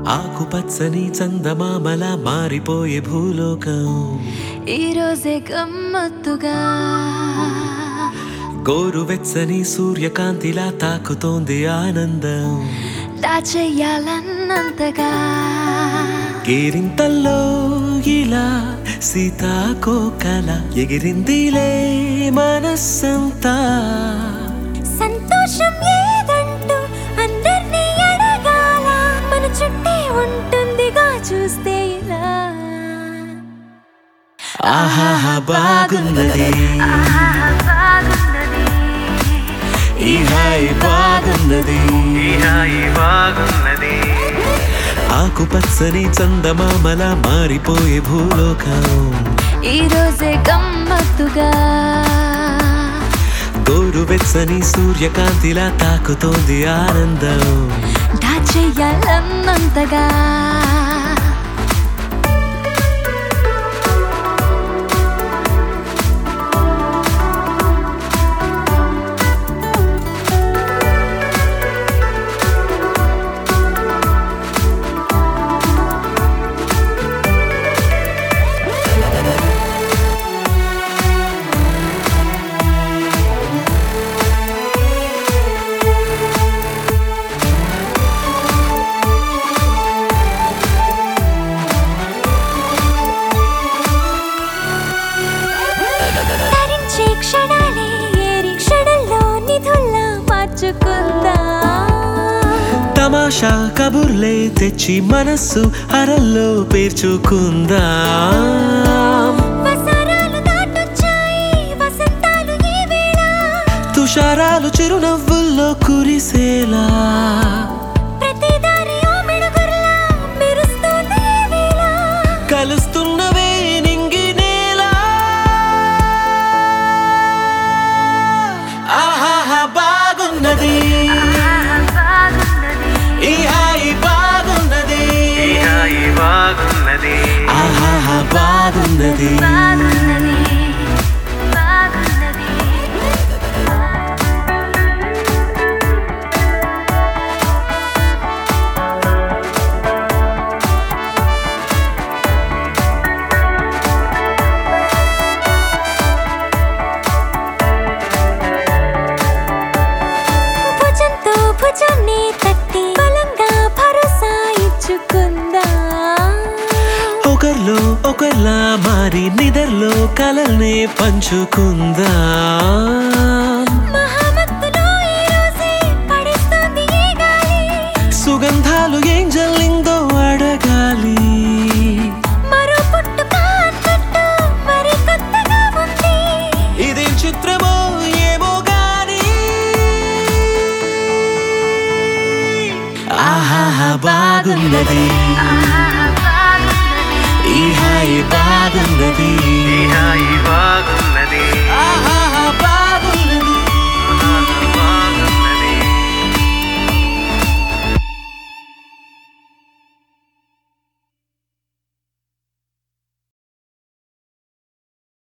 ఆకుపచ్చని చందమామల మారిపోయే భూలోకం ఈరోజే గమ్మత్తుగా గోరువెచ్చని సూర్యకాంతిలా తాకుతోంది ఆనందం దాచెయ్యాలన్నంతగా కేరింతల్లో ఇలా సీతాకోకల ఎగిరిందిలే మనస్సంతా సంతోషం ఏదంటూ అందరినీ అడగాల మన చుట్టే ఉంటుందిగా చూస్తే ఇలా ఆహాహా బాగున్నది ఈ హాయి బాగున్నది బాగున్నది ఆకుపచ్చని చందమామల మారిపోయే భూలోకం ఈరోజే గమ్మత్తుగా గోరువెచ్చని సూర్యకాంతిలా తాకుతోంది ఆనందం దాచెయ్యాలన్నంతగా తరించే క్షణాలే ఏరి క్షణంలో నిధుల్లా మార్చుకుందా తమాషా కబుర్లే తెచ్చి మనస్సు అరల్లో పేర్చుకుందా వసరాలు దాటొచ్చాయి వసంతాలు ఈ వేళ తుషారాలు చిరునవ్వుల్లో కురిసేలా ప్రతి దారి ఓ మెడుగుర్లా మెరుస్తోంది ఈ వేళ కలుస్తున్నవే నింగి నేల ఆహాహా బాగున్నది ఈ హాయి బాగున్నది హాయి బాగున్నది ఆహాహా బాగున్నది భుజంతో భుజాన్ని తట్టి బలంగా భరోసా ఇచ్చుకుందా ఒకర్లో ఒకర్లా మారి నిదర్లో కలల్నే పంచుకుందా మహామత్తులో ఈ రోజే పడేస్తోంది ఈ గాలి సుగంధాలు ఏం జల్లిందో అడగాలి మరో పుట్టుక అన్నట్టు మరి కొత్తగా ఉంది ఇదేం చిత్రమో ఏమో గాని ఆహాహా బాగున్నది ఈ హాయి బాగున్నది హాయి